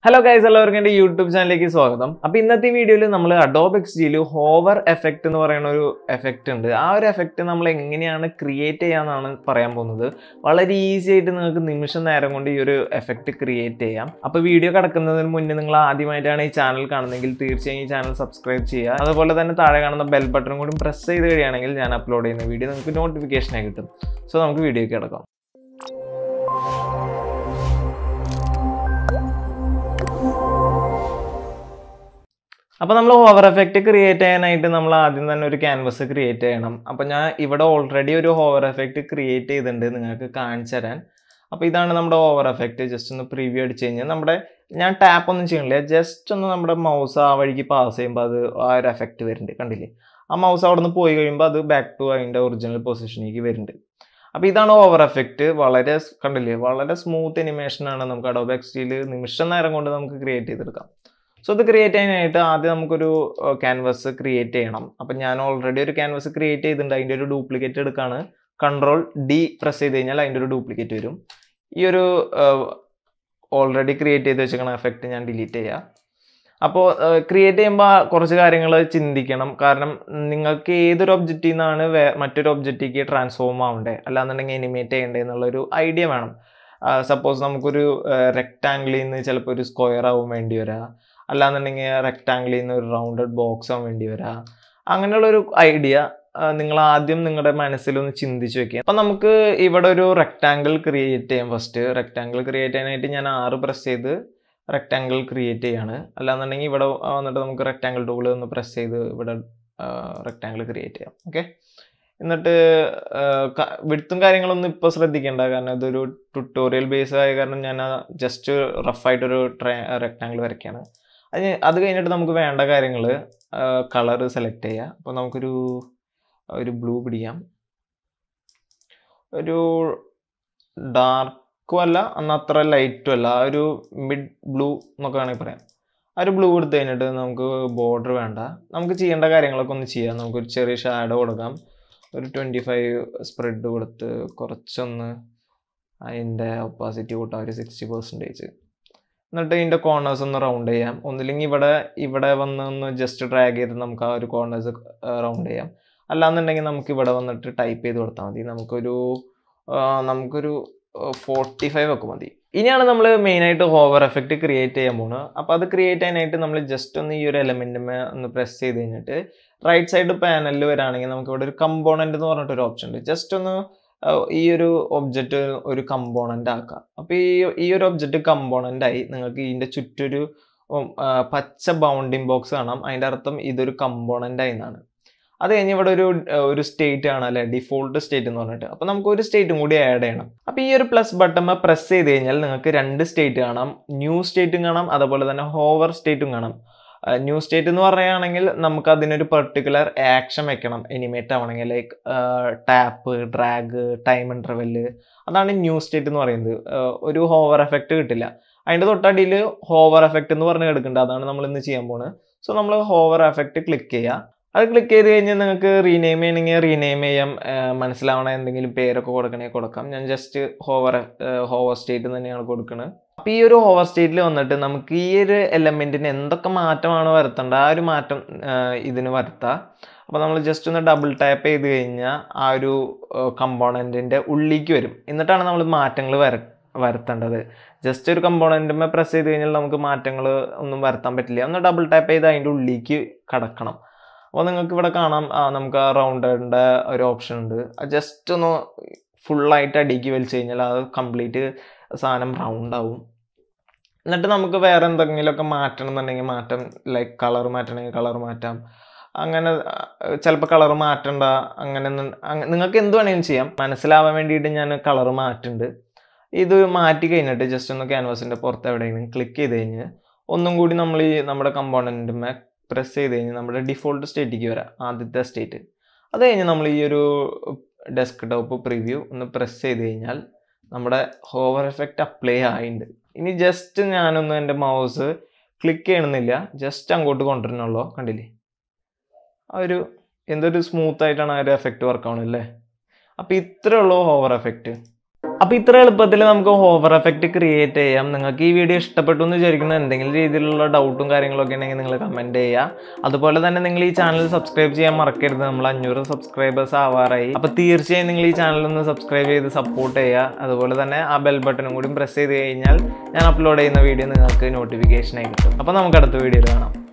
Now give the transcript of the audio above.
hello guys എല്ലാവർക്കും എൻ്റെ YouTube ചാനലിലേക്ക് സ്വാഗതം അപ്പോൾ ഇന്നത്തെ വീഡിയോയിൽ നമ്മൾ അഡോബ് എക്സ് ജിയിൽ ഹോവർ എഫക്റ്റ് എന്ന് പറയുന്ന ഒരു എഫക്റ്റ് ഉണ്ട് ആ ഒരു എഫക്റ്റ് നമ്മൾ എങ്ങനെയാണ് ക്രിയേറ്റ് ചെയ്യാന്നാണ് പറയാൻ പോകുന്നത് വളരെ ഈസി ആയിട്ട് നിങ്ങൾക്ക് നിമിഷം നേരം കൊണ്ട് ഈ ഒരു എഫക്റ്റ് ക്രിയേറ്റ് ചെയ്യാം അപ്പോൾ വീഡിയോ കിടക്കുന്നതിന് മുന്നേ നിങ്ങൾ ആദ്യമായിട്ടാണ് ഈ ചാനൽ കാണുന്നതെങ്കിൽ തീർച്ചയായും ഈ ചാനൽ സബ്സ്ക്രൈബ് ചെയ്യുക അതുപോലെ തന്നെ താഴെ കാണുന്ന ബെൽ ബട്ടൺ കൂടി പ്രസ് ചെയ്ത് കഴിയുകയാണെങ്കിൽ ഞാൻ അപ്ലോഡ് ചെയ്യുന്ന വീഡിയോ നിങ്ങൾക്ക് നോട്ടിഫിക്കേഷനായി കിട്ടും സോ നമുക്ക് വീഡിയോയ്ക്ക് കിടക്കാം അപ്പോൾ നമ്മൾ ഓവർ എഫക്റ്റ് ക്രിയേറ്റ് ചെയ്യാനായിട്ട് നമ്മൾ ആദ്യം തന്നെ ഒരു ക്യാൻവസ് ക്രിയേറ്റ് ചെയ്യണം അപ്പോൾ ഞാൻ ഇവിടെ ഓൾറെഡി ഒരു ഓവർ എഫക്റ്റ് ക്രിയേറ്റ് ചെയ്തിട്ടുണ്ട് നിങ്ങൾക്ക് കാണിച്ചു തരാൻ അപ്പോൾ ഇതാണ് നമ്മുടെ ഓവർ എഫക്റ്റ് ജസ്റ്റ് ഒന്ന് പ്രിവ്യൂ അടിച്ച് കഴിഞ്ഞാൽ നമ്മുടെ ഞാൻ ടാപ്പ് ഒന്നും ചെയ്യണില്ല ജസ്റ്റ് ഒന്ന് നമ്മുടെ മൗസ് ആ വഴിക്ക് പാസ് ചെയ്യുമ്പോൾ അത് ആ ഒരു എഫക്റ്റ് വരുന്നുണ്ട് കണ്ടില്ലേ ആ മൗസ് അവിടെ നിന്ന് പോയി കഴിയുമ്പോൾ അത് ബാക്ക് ടു അതിൻ്റെ ഒറിജിനൽ പൊസിഷനിലേക്ക് വരുന്നുണ്ട് അപ്പോൾ ഇതാണ് ഓവർ എഫക്റ്റ് വളരെ സ് കണ്ടില്ലേ വളരെ സ്മൂത്ത് ആണ് നമുക്ക് അഡോബ് എക്സ്റ്റിയിൽ നിമിഷം നേരം കൊണ്ട് നമുക്ക് ക്രിയേറ്റ് ചെയ്തെടുക്കാം സോ ഇത് ക്രിയേറ്റ് ചെയ്യാനായിട്ട് ആദ്യം നമുക്കൊരു ക്യാൻവസ് ക്രിയേറ്റ് ചെയ്യണം അപ്പം ഞാൻ ഓൾറെഡി ഒരു ക്യാൻവസ് ക്രിയേറ്റ് ചെയ്തിട്ടുണ്ട് അതിൻ്റെ ഒരു ഡ്യൂപ്ലിക്കേറ്റ് എടുക്കാണ് കൺട്രോൾ ഡി പ്രസ് ചെയ്ത് കഴിഞ്ഞാൽ അതിൻ്റെ ഒരു ഡ്യൂപ്ലിക്കേറ്റ് വരും ഈ ഒരു ഓൾറെഡി ക്രിയേറ്റ് ചെയ്ത് വെച്ചേക്കണ എഫക്റ്റ് ഞാൻ ഡിലീറ്റ് ചെയ്യാം അപ്പോൾ ക്രിയേറ്റ് ചെയ്യുമ്പോൾ കുറച്ച് കാര്യങ്ങൾ ചിന്തിക്കണം കാരണം നിങ്ങൾക്ക് ഏതൊരു ഒബ്ജക്റ്റിൽ നിന്നാണ് വേ മറ്റൊരു ഒബ്ജക്റ്റിലേക്ക് ട്രാൻസ്ഫോം ആവണ്ടേ അല്ലാന്നുണ്ടെങ്കിൽ എനിമേറ്റ് ചെയ്യണ്ടേ എന്നുള്ളൊരു ഐഡിയ വേണം സപ്പോസ് നമുക്കൊരു റെക്റ്റാങ്കിളിൽ നിന്ന് ചിലപ്പോൾ ഒരു സ്ക്വയർ ആവും വേണ്ടി വരാം അല്ലാന്നുണ്ടെങ്കിൽ റെക്റ്റാങ്കിളിൽ നിന്ന് ഒരു റൗണ്ടഡ് ബോക്സ് ആവാൻ വേണ്ടി വരാം അങ്ങനെയുള്ളൊരു ഐഡിയ നിങ്ങൾ ആദ്യം നിങ്ങളുടെ മനസ്സിലൊന്ന് ചിന്തിച്ച് വെക്കുക അപ്പം നമുക്ക് ഇവിടെ ഒരു റെക്റ്റാങ്കിൾ ക്രിയേറ്റ് ചെയ്യാം ഫസ്റ്റ് റെക്റ്റാങ്കിൾ ക്രിയേറ്റ് ചെയ്യാനായിട്ട് ഞാൻ ആറ് പ്രസ് ചെയ്ത് റെക്റ്റാങ്കിൾ ക്രിയേറ്റ് ചെയ്യാണ് അല്ലാന്നുണ്ടെങ്കിൽ ഇവിടെ വന്നിട്ട് നമുക്ക് റെക്റ്റാങ്കിൾ ടൂൾ ഒന്ന് പ്രസ് ചെയ്ത് ഇവിടെ റെക്റ്റാങ്കിൾ ക്രിയേറ്റ് ചെയ്യാം ഓക്കെ എന്നിട്ട് വിടുത്തും കാര്യങ്ങളൊന്നും ഇപ്പോൾ ശ്രദ്ധിക്കേണ്ട കാരണം ഇതൊരു ട്യൂട്ടോറിയൽ ബേസ് ആയ കാരണം ഞാൻ ജസ്റ്റ് റഫായിട്ടൊരു ട്രേ റെക്റ്റാങ്കിൾ വരയ്ക്കുകയാണ് അത് അത് കഴിഞ്ഞിട്ട് നമുക്ക് വേണ്ട കാര്യങ്ങൾ കളർ സെലക്ട് ചെയ്യുക അപ്പോൾ നമുക്കൊരു ഒരു ബ്ലൂ പിടിക്കാം ഒരു ഡാർക്കും അല്ല എന്നാൽ അത്ര ലൈറ്റും അല്ല ആ ഒരു മിഡ് ബ്ലൂ എന്നൊക്കെ വേണമെങ്കിൽ പറയാം ആ ഒരു ബ്ലൂ എടുത്തു കഴിഞ്ഞിട്ട് നമുക്ക് ബോർഡർ വേണ്ട നമുക്ക് ചെയ്യേണ്ട കാര്യങ്ങളൊക്കെ ഒന്ന് ചെയ്യാം നമുക്കൊരു ചെറിയ ഷാഡോ കൊടുക്കാം ഒരു ട്വൻറ്റി ഫൈവ് സ്പ്രെഡ് കൊടുത്ത് കുറച്ചൊന്ന് അതിൻ്റെ ഒപ്പാസിറ്റി കൂട്ടാം ഒരു സിക്സ്റ്റി പെർസെൻറ്റേജ് എന്നിട്ട് ഇതിൻ്റെ കോർണേഴ്സ് ഒന്ന് റൗണ്ട് ചെയ്യാം ഒന്നില്ലെങ്കിൽ ഇവിടെ ഇവിടെ വന്ന് ഒന്ന് ജസ്റ്റ് ഡ്രാഗ് ചെയ്ത് നമുക്ക് ആ ഒരു കോർണേഴ്സ് റൗണ്ട് ചെയ്യാം അല്ലാന്നുണ്ടെങ്കിൽ നമുക്ക് ഇവിടെ വന്നിട്ട് ടൈപ്പ് ചെയ്ത് കൊടുത്താൽ മതി നമുക്കൊരു നമുക്കൊരു ഫോർട്ടി ഫൈവ് ഒക്കെ മതി ഇനിയാണ് നമ്മൾ മെയിനായിട്ട് ഹോവർ എഫക്റ്റ് ക്രിയേറ്റ് ചെയ്യാൻ പോകുന്നത് അപ്പോൾ അത് ക്രിയേറ്റ് ചെയ്യാനായിട്ട് നമ്മൾ ജസ്റ്റ് ഒന്ന് ഈ ഒരു എലമെൻറ്റുമേ ഒന്ന് പ്രസ് ചെയ്ത് കഴിഞ്ഞിട്ട് റൈറ്റ് സൈഡ് പാനലിൽ വരാണെങ്കിൽ നമുക്ക് ഇവിടെ ഒരു കമ്പോണൻ്റ് എന്ന് പറഞ്ഞിട്ടൊരു ഓപ്ഷൻ ഉണ്ട് ജസ്റ്റ് ഒന്ന് ഈ ഒരു ഒബ്ജക്റ്റ് ഒരു കമ്പോണൻ്റ് ആക്കാം അപ്പോൾ ഈ ഈ ഒരു ഒബ്ജക്റ്റ് കമ്പോണൻ്റ് ആയി നിങ്ങൾക്ക് ഇതിൻ്റെ ചുറ്റൊരു പച്ച ബൗണ്ടിങ് ബോക്സ് കാണാം അതിൻ്റെ അർത്ഥം ഇതൊരു കമ്പോണൻ്റ് ആയി എന്നാണ് അത് കഴിഞ്ഞ് ഇവിടെ ഒരു ഒരു സ്റ്റേറ്റ് ആണ് അല്ലെ ഡിഫോൾട്ട് സ്റ്റേറ്റ് എന്ന് പറഞ്ഞിട്ട് അപ്പോൾ നമുക്ക് ഒരു സ്റ്റേറ്റും കൂടി ആഡ് ചെയ്യണം അപ്പോൾ ഈ ഒരു പ്ലസ് ബട്ടൺ പ്രസ് ചെയ്ത് കഴിഞ്ഞാൽ നിങ്ങൾക്ക് രണ്ട് സ്റ്റേറ്റ് കാണാം ന്യൂ സ്റ്റേറ്റും കാണാം അതുപോലെ തന്നെ ഹോവർ സ്റ്റേറ്റും കാണാം ന്യൂ സ്റ്റേറ്റ് എന്ന് പറയുകയാണെങ്കിൽ നമുക്ക് അതിനൊരു പെർട്ടിക്കുലർ ആക്ഷൻ വെക്കണം എനിമേറ്റ് ആവണമെങ്കിൽ like tap drag time interval അതാണ് ന്യൂ സ്റ്റേറ്റ് എന്ന് പറയുന്നത് ഒരു ഹോവർ എഫക്റ്റ് കിട്ടില്ല അതിൻ്റെ തൊട്ടടിയിൽ ഹോവർ എഫക്റ്റ് എന്ന് പറഞ്ഞ് കിടക്കുന്നുണ്ട് അതാണ് നമ്മൾ ഇന്ന് ചെയ്യാൻ പോകുന്നത് സോ നമ്മൾ ഹോവർ എഫക്റ്റ് ക്ലിക്ക് ചെയ്യുക അത് ക്ലിക്ക് ചെയ്ത് കഴിഞ്ഞാൽ നിങ്ങൾക്ക് റീനെയിം ചെയ്യണമെങ്കിൽ റീനെയിം ചെയ്യാം മനസ്സിലാവണ എന്തെങ്കിലും പേരൊക്കെ കൊടുക്കണമെങ്കിൽ കൊടുക്കാം ഞാൻ ജസ്റ്റ് ഹോവർ ഹോവർ സ്റ്റേറ്റ് തന്നെയാണ് കൊടുക്കുന്നത് അപ്പോൾ ഈ ഒരു ഹോവർ സ്റ്റേറ്റിൽ വന്നിട്ട് നമുക്ക് ഈ ഒരു എലമെൻറ്റിന് എന്തൊക്കെ മാറ്റമാണ് വരുത്തേണ്ടത് ആ ഒരു മാറ്റം ഇതിന് വരുത്താം അപ്പോൾ നമ്മൾ ജസ്റ്റ് ഒന്ന് ഡബിൾ ടാപ്പ് ചെയ്ത് കഴിഞ്ഞാൽ ആ ഒരു കമ്പോണൻറ്റിൻ്റെ ഉള്ളിലേക്ക് വരും എന്നിട്ടാണ് നമ്മൾ മാറ്റങ്ങൾ വര വരുത്തേണ്ടത് ജസ്റ്റ് ഒരു കമ്പോണൻറ്റുമേ പ്രസ് ചെയ്ത് കഴിഞ്ഞാൽ നമുക്ക് മാറ്റങ്ങൾ ഒന്നും വരുത്താൻ പറ്റില്ല ഒന്ന് ഡബിൾ ടാപ്പ് ചെയ്ത് അതിൻ്റെ ഉള്ളിലേക്ക് കടക്കണം അപ്പോൾ നിങ്ങൾക്ക് ഇവിടെ കാണാം നമുക്ക് ആ റൗണ്ടറിൻ്റെ ഒരു ഓപ്ഷൻ ഉണ്ട് ജസ്റ്റ് ഒന്ന് ഫുള്ളായിട്ട് അടിക്ക് വലിച്ചു കഴിഞ്ഞാൽ അത് കംപ്ലീറ്റ് സാധനം റൗണ്ട് ആവും എന്നിട്ട് നമുക്ക് വേറെ എന്തെങ്കിലുമൊക്കെ മാറ്റണം എന്നുണ്ടെങ്കിൽ മാറ്റം ലൈക്ക് കളർ മാറ്റണമെങ്കിൽ കളർ മാറ്റാം അങ്ങനെ ചിലപ്പോൾ കളർ മാറ്റണ്ട അങ്ങനെ നിങ്ങൾക്ക് എന്ത് വേണമെങ്കിലും ചെയ്യാം മനസ്സിലാവാൻ വേണ്ടിയിട്ട് ഞാൻ കളർ മാറ്റുന്നുണ്ട് ഇത് മാറ്റി കഴിഞ്ഞിട്ട് ജസ്റ്റ് ഒന്ന് ക്യാൻവാസിൻ്റെ പുറത്ത് എവിടെയെങ്കിലും ക്ലിക്ക് ചെയ്ത് കഴിഞ്ഞ് ഒന്നും കൂടി നമ്മൾ ഈ നമ്മുടെ കമ്പോണൻറ്റുമേ പ്രസ് ചെയ്ത് കഴിഞ്ഞ് നമ്മുടെ ഡിഫോൾട്ട് സ്റ്റേറ്റിലേക്ക് വരാം ആദ്യത്തെ സ്റ്റേറ്റ് അത് കഴിഞ്ഞ് നമ്മൾ ഈ ഒരു ഡെസ്ക് ടോപ്പ് പ്രിവ്യൂ ഒന്ന് പ്രസ് ചെയ്ത് കഴിഞ്ഞാൽ നമ്മുടെ ഹോവർ എഫക്റ്റ് അപ്ലൈ ആയിട്ടുണ്ട് ഇനി ജസ്റ്റ് ഞാനൊന്ന് എൻ്റെ മൗസ് ക്ലിക്ക് ചെയ്യണമെന്നില്ല ജസ്റ്റ് അങ്ങോട്ട് കൊണ്ടുവരണുള്ളൂ കണ്ടില്ലേ ആ ഒരു എന്തൊരു സ്മൂത്ത് ആയിട്ടാണ് ആ ഒരു എഫക്റ്റ് വർക്ക് ആവണല്ലേ അപ്പോൾ ഇത്രേ ഉള്ളൂ ഹോവർ എഫക്റ്റ് അപ്പോൾ ഇത്ര എളുപ്പത്തിൽ നമുക്ക് ഹോവർ എഫക്റ്റ് ക്രിയേറ്റ് ചെയ്യാം നിങ്ങൾക്ക് ഈ വീഡിയോ ഇഷ്ടപ്പെട്ടു എന്ന് വിചാരിക്കുന്ന എന്തെങ്കിലും രീതിയിലുള്ള ഡൗട്ടും കാര്യങ്ങളൊക്കെ ഉണ്ടെങ്കിൽ നിങ്ങൾ കമൻറ്റ് ചെയ്യുക അതുപോലെ തന്നെ നിങ്ങൾ ഈ ചാനൽ സബ്സ്ക്രൈബ് ചെയ്യാൻ മറക്കരുത് നമ്മൾ അഞ്ഞൂറ് സബ്സ്ക്രൈബേഴ്സ് ആവാറായി അപ്പോൾ തീർച്ചയായും നിങ്ങൾ ഈ ചാനൽ ഒന്ന് സബ്സ്ക്രൈബ് ചെയ്ത് സപ്പോർട്ട് ചെയ്യുക അതുപോലെ തന്നെ ആ ബെൽ ബട്ടണും കൂടി പ്രസ് ചെയ്ത് കഴിഞ്ഞാൽ ഞാൻ അപ്ലോഡ് ചെയ്യുന്ന വീഡിയോ നിങ്ങൾക്ക് നോട്ടിഫിക്കേഷനായി കിട്ടും അപ്പോൾ നമുക്ക് അടുത്ത വീഡിയോയിൽ കാണാം